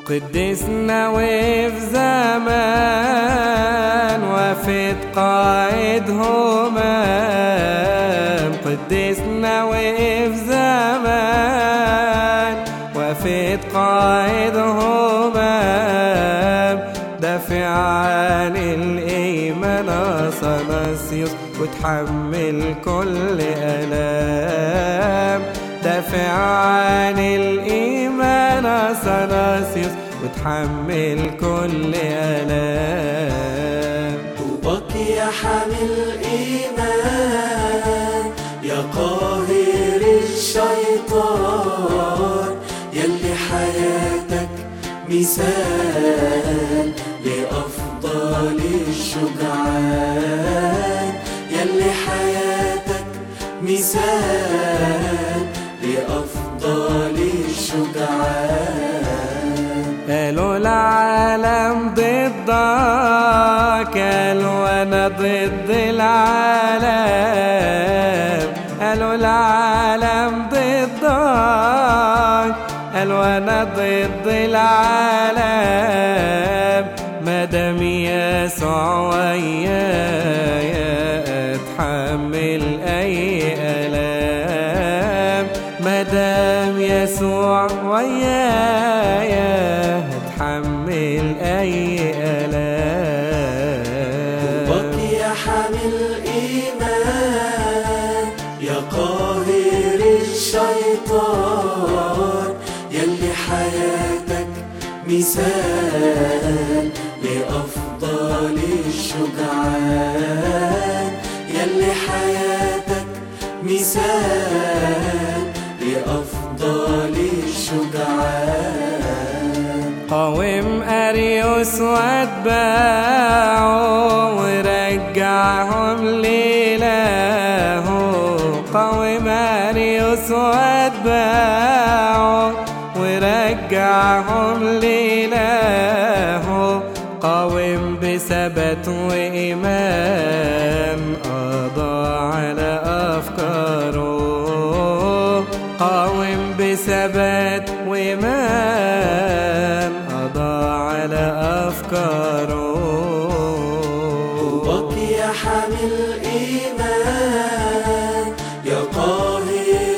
قدسنا وفي زمان وفد قائد همام قدسنا وفي زمان وفد قائد همام دافع عن الإيمان أصناسيوس وتحمل كل ألام دافع عن الإيمان أصناسيوس وتحمل كل ألام طوبك يا حامل الإيمان يا قاهر الشيطان يلي حياتك مثال لأفضل الشجعان يلي حياتك مثال لأفضل الشجعان قالوا العالم ضدك قالوا انا ضد العالم قالوا العالم ضدك قالوا انا ضد العالم مادام يسوع ويايا اتحمل اي الام مادام يسوع ويايا هتحمل اي الام طوبك يا حامل إيمان يا قاهر الشيطان يلي حياتك مثال لأفضل الشجعان يلي حياتك مثال لأفضل الشجعان قاوم أريوس واتباعه ورجعهم لإلهه قاوم أريوس واتباعه ورجعهم لإلهه قاوم بثبات وإيمان قضى على أفكاره قاوم بثبات وإيمان قضى على أفكاره طوبك يا حامل إيمان يا قاهر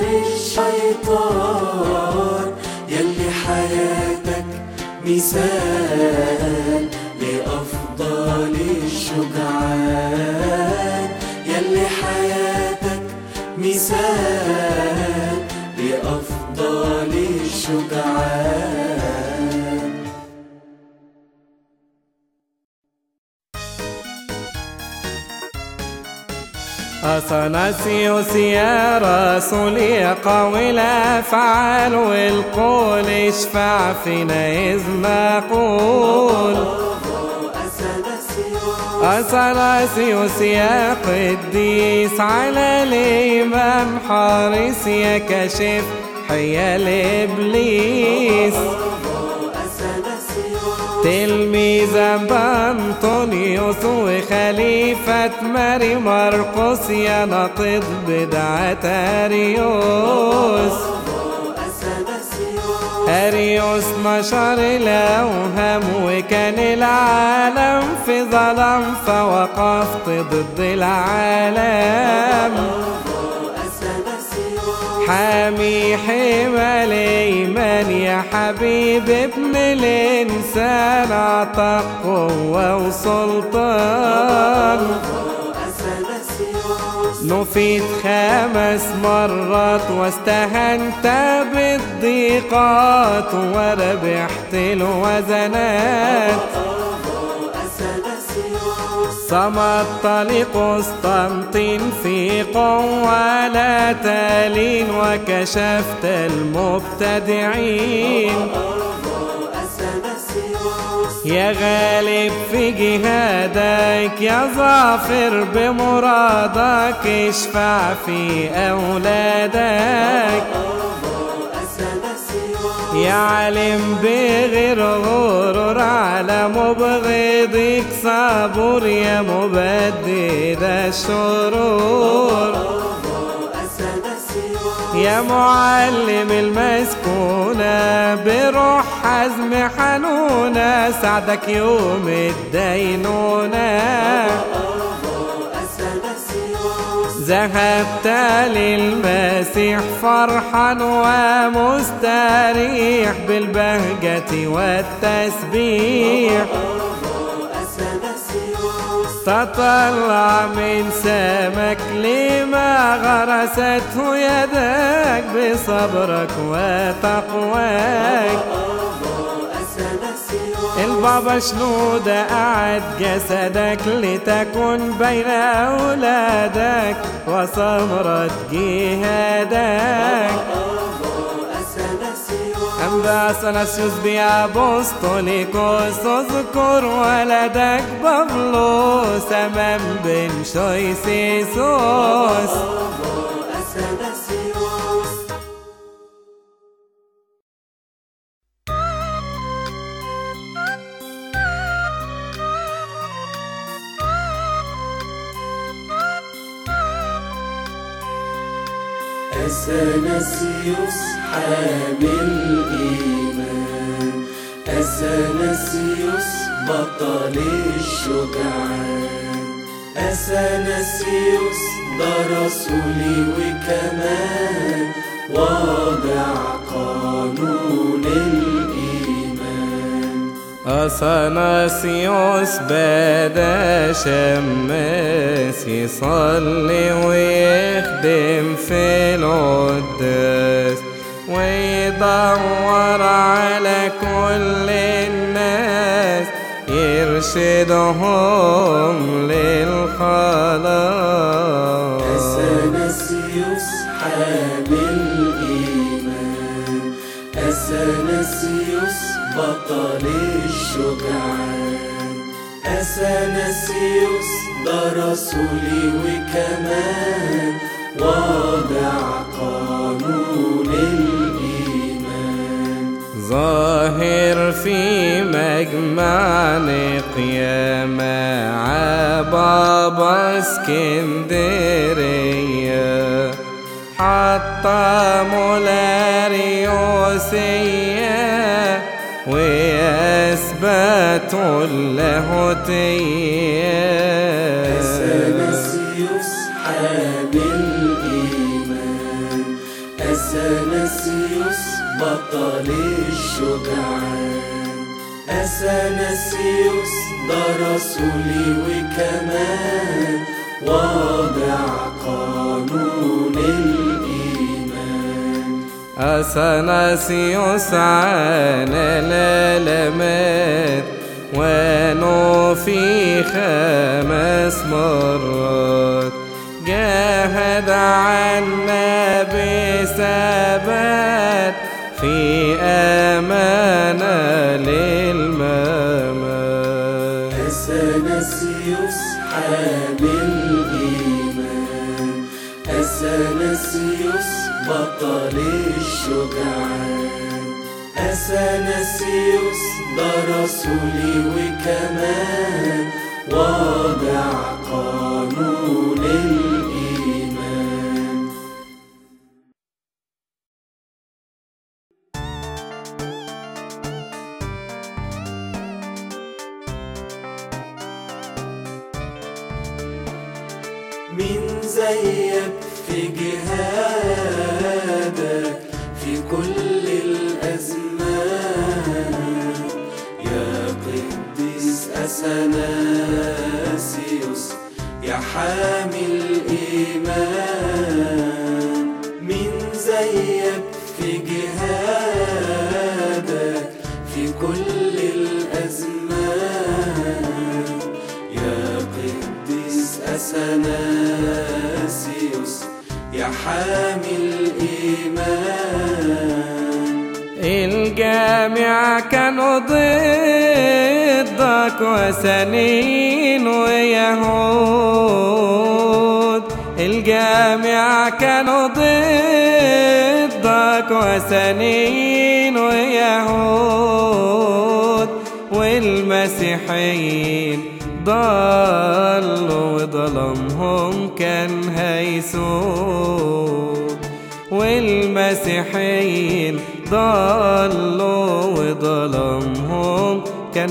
الشيطان يلي حياتك مثال لأفضل الشجعان يلي حياتك مثال لأفضل الشجعان أثناسيوس يا رسول يا قوي الأفعال والقول اشفع فينا إذ نقول أثناسيوس يا قديس على الإمام حارس يا كشف حيال إبليس تلميذ بانطونيوس وخليفة ماري مرقس يا ناقض بدعة أريوس أريوس نشر الأوهام وكان العالم في ظلام فوقفت ضد العالم حامي حمى الإيمان يا حبيب ابن الإنسان أعطاك قوة وسلطان نفيت خمس مرات واستهنت بالضيقات وربحت الوزنات صمت طليق قسطنطين في قوة لا تلين وكشفت المبتدعين يا غالب في جهادك يا ظافر بمرادك اشفع في أولادك يا عالم بغير غرور على مبغضك صبور يا مبدد الشرور يا معلم المسكونة بروح حزم حنونة ساعدك يوم الدينونة ذهبت للمسيح فرحا ومستريح بالبهجة والتسبيح تطلع من سمك لما غرسته يدك بصبرك وتقواك البابا شنودة قعد جسدك لتكن بين أولادك وثمرة جهادك أنبا سنسيوس بأبوستوليكوس اذكر ولدك بابلوس أمام بن شويسيسوس أثناسيوس حامل إيمان أثناسيوس بطل الشجعان أثناسيوس ده رسولي وكمان واضع قانون الإيمان أثناسيوس بدا شماس يصلي ويخدم في القداس ويدور على كل الناس يرشدهم للخلاص أثناسيوس حامل إيمان أثناسيوس بطل الشجعان أثناسيوس ده رسولي وكمان واضع قانون الإيمان ظاهر في مجمع نقيا مع بابا اسكندرية حتى مولاريوسية وأثبت اللاهوتية أثناسيوس حامل إيمان أثناسيوس بطل الشجعان أثناسيوس ده رسولي وكمان واضع قانون الإيمان أثناسيوس عانى الألمات ونوفي خمس مرات جاهد عنا بثبات في أمانة للممات أثناسيوس حامل إيمان أثناسيوس بطل الشجعان أثناسيوس ده رسولي وكمان واضع قانون الإيمان مين زيك في جهادك في كل الأزمان يا قديس أثناسيوس يا حامل الإيمان مين زيك في جهادك في كل الأزمان يا قديس أثناسيوس يا حامل الإيمان الجامع كانوا ضدك وثنين ويهود الجامع كانوا ضدك وثنين ويهود والمسيحيين ضلوا وظلمهم كان هيسود وال مسيحيين ضلوا وظلمهم كان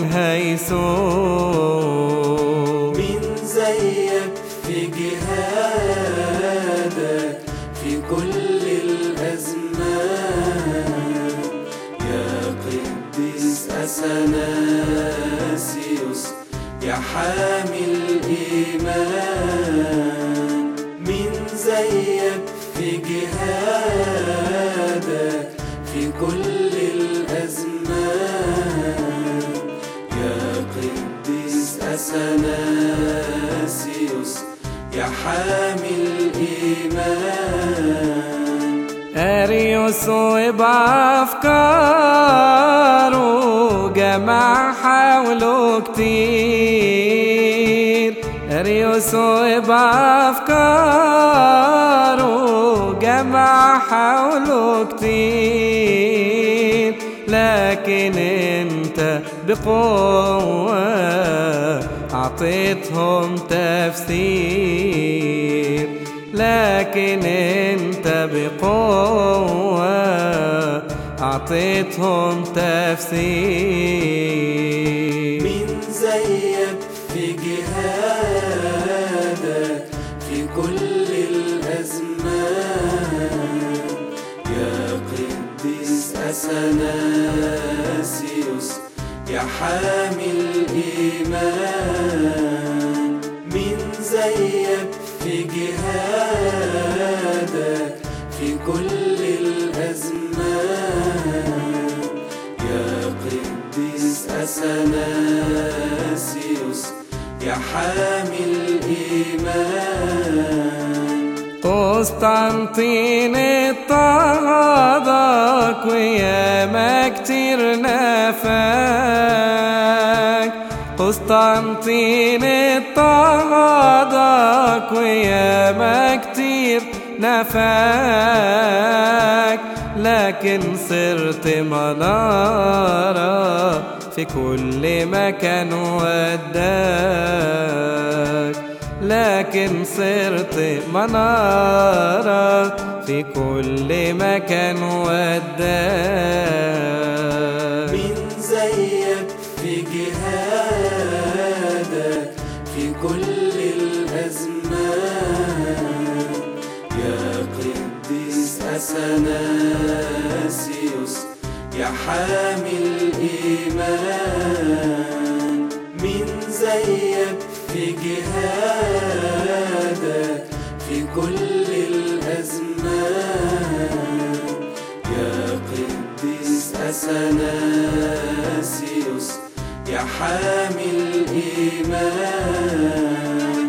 هيسوق مين زيك في جهادك في كل الأزمان يا قديس أثناسيوس يا حامل الإيمان مين زيك في جهادك في كل الأزمان يا قديس أثناسيوس يا حامل الإيمان أريوس وبأفكاره جمع حوله كتير أريوس وبأفكاره جمع حوله كتير لكن انت بقوة أعطيتهم تفسير لكن انت بقوة أعطيتهم تفسير مين زيك في جهادك في كل الأزمان يا قديس أثناسيوس يا حامل الإيمان مين زيك في جهادك في كل الأزمان يا قديس أثناسيوس يا حامل الإيمان قسطنطين اضطهدك وياما كتير نفاك قسطنطين اضطهدك وياما كتير نفاك لكن صرت منارة في كل مكان وداك لكن صرت منارة في كل مكان وداك مين زيك في جهادك في كل الأزمان يا قديس أثناسيوس يا حامل الإيمان مين زيك في جهادك في كل الأزمان يا قديس أثناسيوس يا حامل الإيمان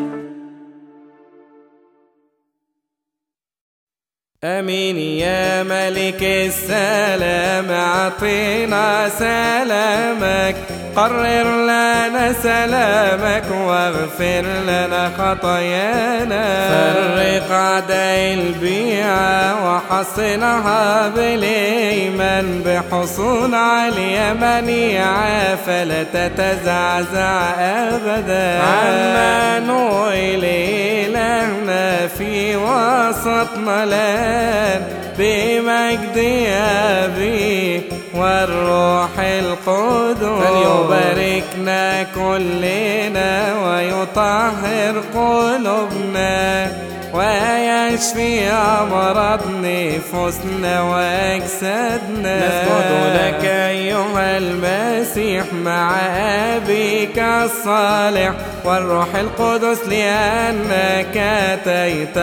أمين يا ملك السلام أعطينا سلامك قرر لنا سلامك واغفر لنا خطايانا فرق عداء البيعة وحصنها بالإيمان بحصون عالية منيعة فلا تتزعزع أبدا عمانوئيل إلهنا في وسطنا الآن بمجد أبي والروح القدس فليباركنا كلنا ويطهر قلوبنا ويشفي أمراض نفوسنا وأجسادنا نسجد لك أيها المسيح مع أبيك الصالح والروح القدس لأنك أتيت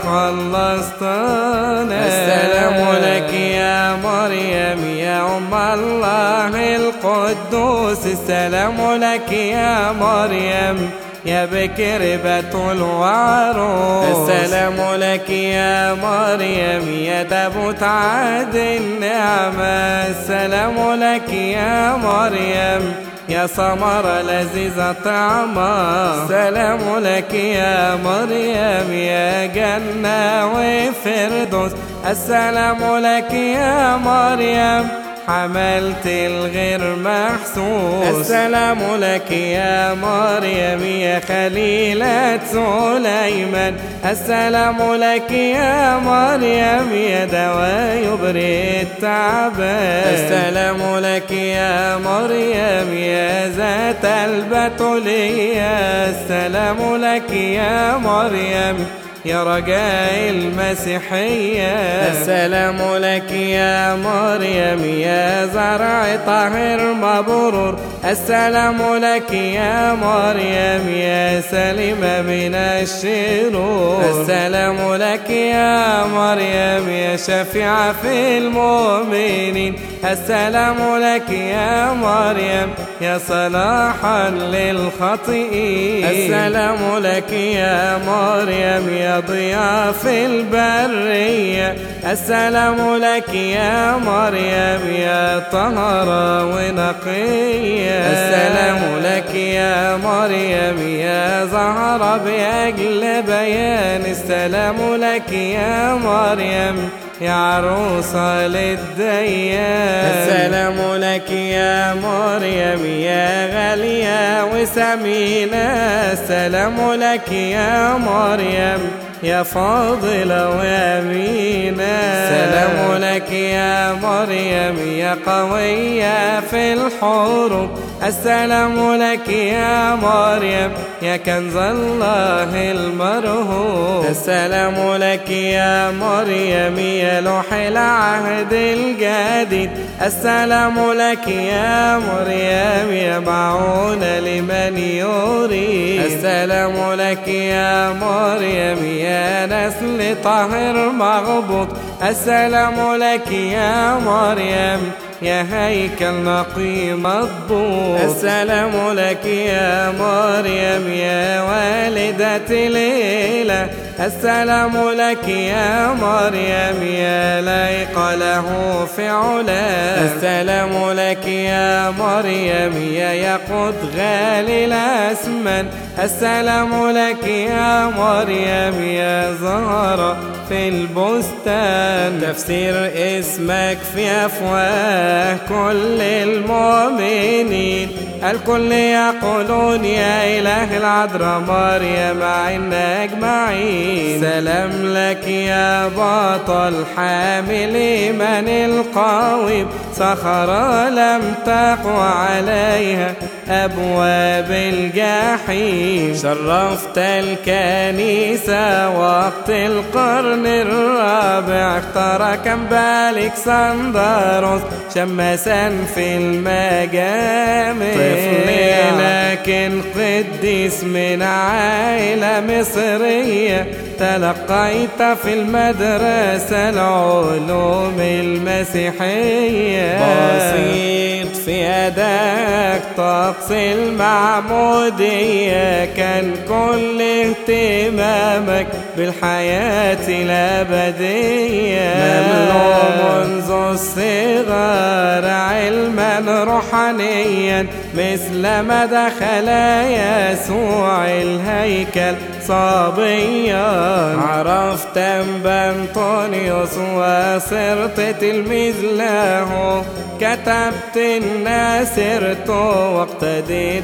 وخلصتنا السلام لك يا مريم يا أم الله القدوس السلام لك يا مريم يا بكر بتول وعروس السلام لك يا مريم يا تابوت عهد النعمة السلام لك يا مريم يا ثمرة لذيذة طعمة سلام لك يا مريم يا جنة وفردوس السلام لك يا مريم حملت الغير محسوس السلام لك يا مريم يا خليلة سليمان السلام لك يا مريم يا دواء يبري التعبان السلام لك يا مريم يا ذات البتولية السلام لك يا مريم يا رجاء المسيحية السلام لك يا مريم يا زرع طاهر مبرور السلام لك يا مريم يا سلمة من الشرور السلام لك يا مريم يا شفيعة في المؤمنين السلام لك يا مريم يا صلاحا للخطئين السلام لك يا مريم يا ضياء في البرية السلام لك يا مريم يا طهرة ونقية السلام لك يا مريم يا زهرة بأجل بيان السلام لك يا مريم يا عروسة للديان السلام لك يا مريم يا غالية وسمينة السلام لك يا مريم يا فاضلة وأمينة سلام لك يا مريم يا قوية في الحروب السلام لك يا مريم يا كنز الله المرهوب السلام لك يا مريم يا لوح العهد الجديد السلام لك يا مريم يا معونة لمن يريد السلام لك يا مريم يا نسل طاهر مغبوط السلام لك يا مريم يا هيكل نقي مضبوط السلام لك يا مريم يا والدة ليلى السلام لك يا مريم يا لايق له فعلا السلام لك يا مريم يا يقود غالي الأسمن السلام لك يا مريم يا زهرة في البستان تفسير اسمك في أفواه كل المؤمنين الكل يقولون يا إله العذراء مريم عنا أجمعين سلام لك يا بطل حامل من القويم صخرة لم تقوى عليها أبواب الجحيم شرفت الكنيسة وقت القرن الرابع اختارك بالكسندروس شمسا في المجامع طفل لكن قديس من عائلة مصرية تلقيت في المدرسة العلوم المسيحية بسيط في أداك طقس المعمودية كان كل اهتمامك بالحياة الأبدية مملوء منذ الصغر علما روحانيا مثل ما دخل يسوع الهيكل صبيا عرفت بنطونيوس وصرت تلميذ له كتبت الناسرت واقتديت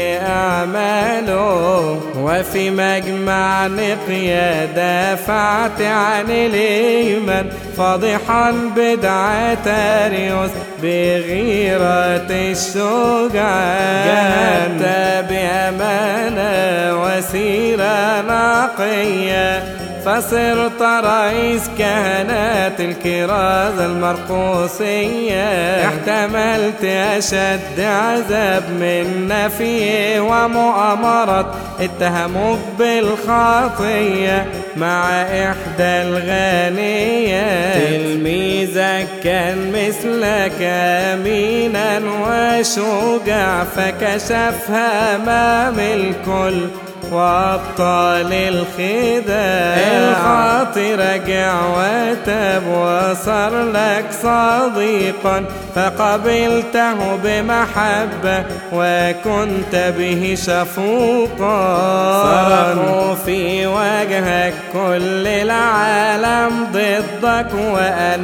بأعماله وفي مجمع نقيا دافعت عن الإيمان فاضحا بدعة أريوس بغيرة الشجعان جاهدت بأمانة وسيرة نقية فصرت رئيس كهنات الكرازة المرقوسية احتملت أشد عذاب من نفي ومؤامرة اتهموك بالخطية مع إحدى الغنيات تلميذك كان مثلك أمينا وشجاع فكشفها أمام الكل وابطال الخداع الخاطر رجع وتاب وصار لك صديقا فقبلته بمحبة وكنت به شفوقا صرخوا في وجهك كل العالم ضدك وأنا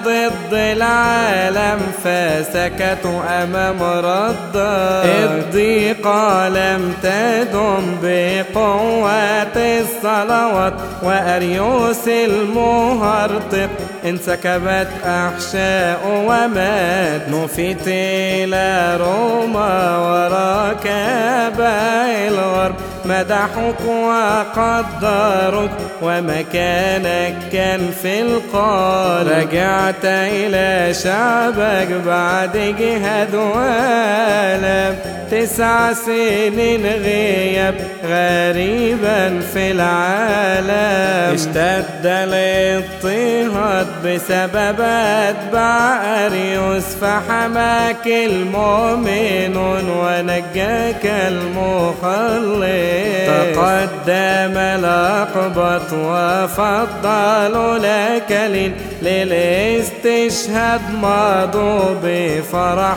ضد العالم فسكتوا أمام رده الضيقة لم تدم بقوة الصلوات وأريوس المهرطق انسكبت أحشاء ومات نفت إلى روما وركب الغرب مدحوك وقدروك ومكانك كان في القار رجعت إلى شعبك بعد جهاد وآلام تسع سنين غياب غريبا في العالم اشتد الاضطهاد بسبب أتباع أريوس فحماك المؤمنون ونجاك المخلص تقدم الأقبط وفضلوا لك للاستشهاد مضوا بفرح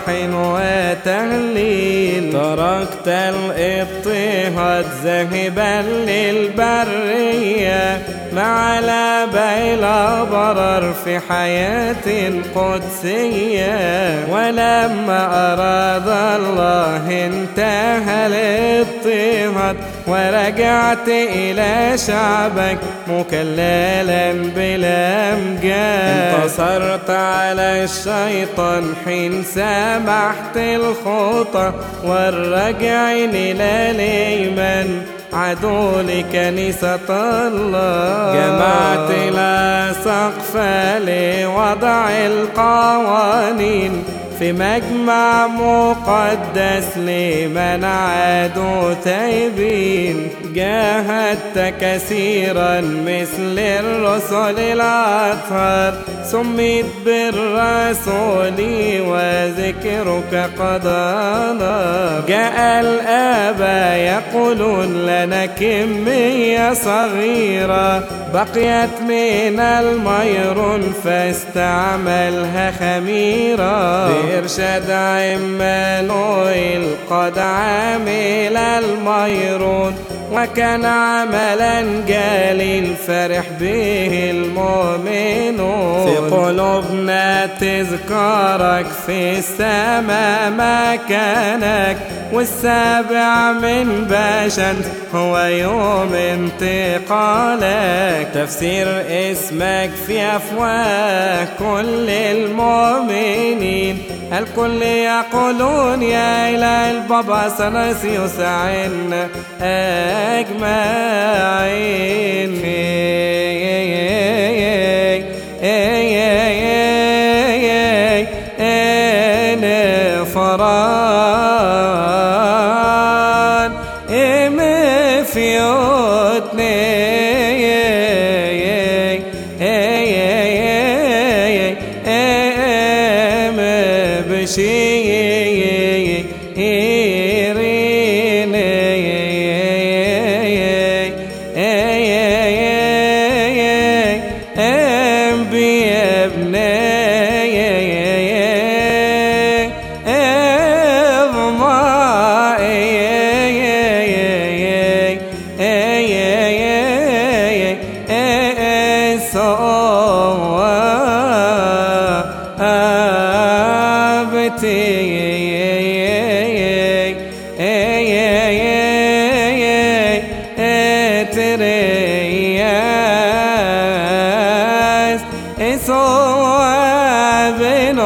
وتهليل تركت الاضطهاد ذاهبا للبرية مع لبي الأبرار في حياة قدسية ولما أراد الله انتهى الاضطهاد ورجعت إلى شعبك مكللا بالأمجاد انتصرت على الشيطان حين سمحت الخطى والرجعين إلى الإيمان عدو لكنيسة الله جمعت لا سقف لوضع القوانين في مجمع مقدس لمن عادوا تايبين جاهدت كثيرا مثل الرسل الأطهار سميت بالرسول وذكرك قد نار جاء الآباء يقولون لنا كمية صغيرة بقيت من الميرون فاستعملها خميرة بإرشاد عمانويل قد عمل الميرون وكان عملا جليل فرح به المؤمنون في قلوبنا تذكارك في السماء مكانك والسابع من باشنت هو يوم انتقالك تفسير اسمك في أفواه كل المؤمنين الكل يقولون يا إله البابا سنسيوس عنا أجمعين فران ام فيوتني ام بشيرين ام ترياس إصواب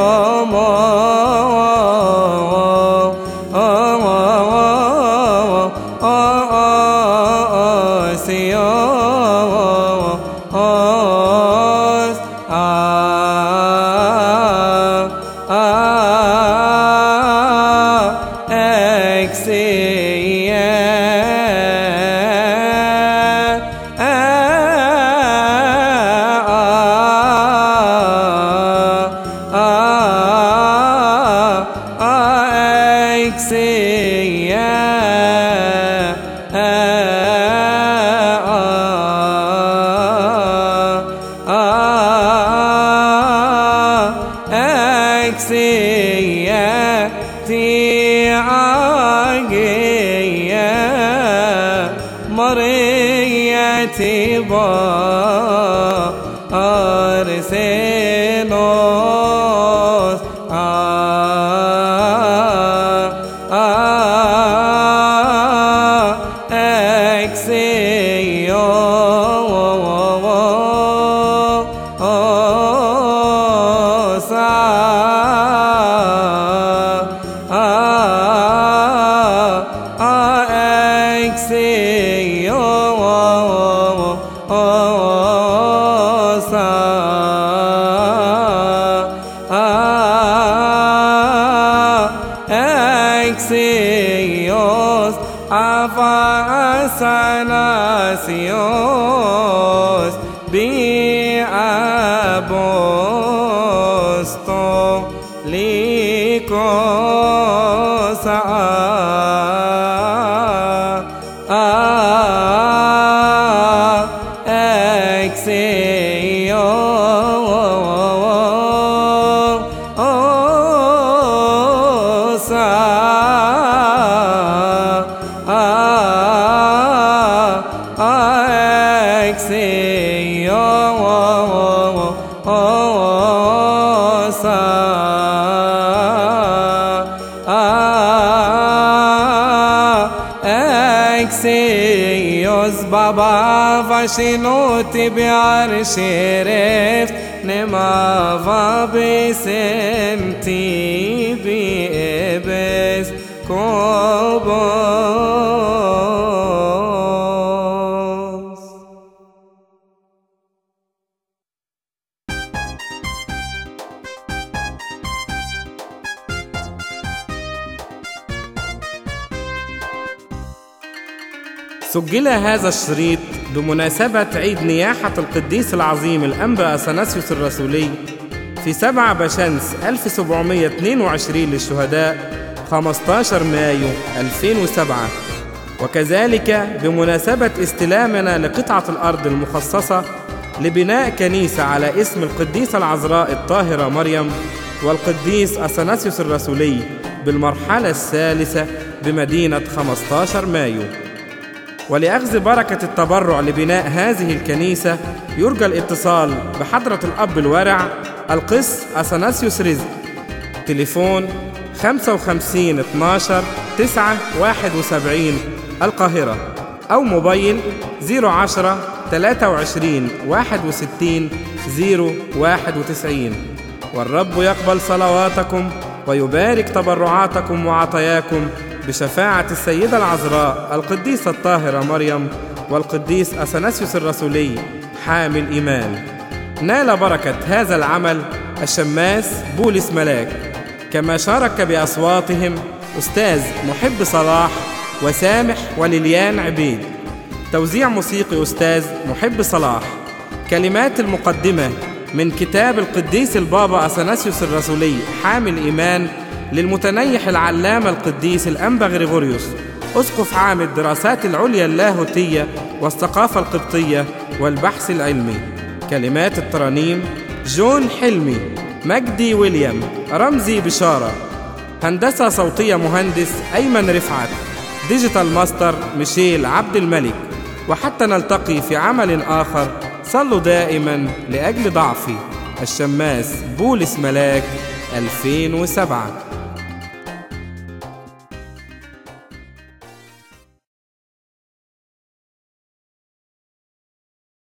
أكسياتي عاقية مريتي بارسينو Axios Avanasios Bi Apostolicos Exios baba vashinuti biarshiref Nemava besenti bi ebes kobos سجل هذا الشريط بمناسبة عيد نياحة القديس العظيم الأنبا أثناسيوس الرسولي في 7 بشمس 1722 للشهداء 15 مايو 2007 وكذلك بمناسبة استلامنا لقطعة الأرض المخصصة لبناء كنيسة على اسم القديسة العذراء الطاهرة مريم والقديس أثناسيوس الرسولي بالمرحلة الثالثة بمدينة 15 مايو ولأخذ بركة التبرع لبناء هذه الكنيسة يرجى الاتصال بحضرة الأب الورع القس أثناسيوس رزق تليفون 55 12 9 71 القاهرة أو موبايل 010 23 61 091 والرب يقبل صلواتكم ويبارك تبرعاتكم وعطاياكم بشفاعة السيدة العذراء القديسة الطاهرة مريم والقديس أثناسيوس الرسولي حامل إيمان نال بركة هذا العمل الشماس بولس ملاك كما شارك بأصواتهم أستاذ محب صلاح وسامح وليليان عبيد توزيع موسيقي أستاذ محب صلاح كلمات المقدمة من كتاب القديس البابا أثناسيوس الرسولي حامل إيمان للمتنيح العلامة القديس الأنبا غريغوريوس أسقف عام الدراسات العليا اللاهوتية والثقافة القبطية والبحث العلمي كلمات الترانيم جون حلمي مجدي ويليام رمزي بشارة هندسة صوتية مهندس أيمن رفعت ديجيتال ماستر ميشيل عبد الملك وحتى نلتقي في عمل آخر صلوا دائما لأجل ضعفي الشماس بولس ملاك 2007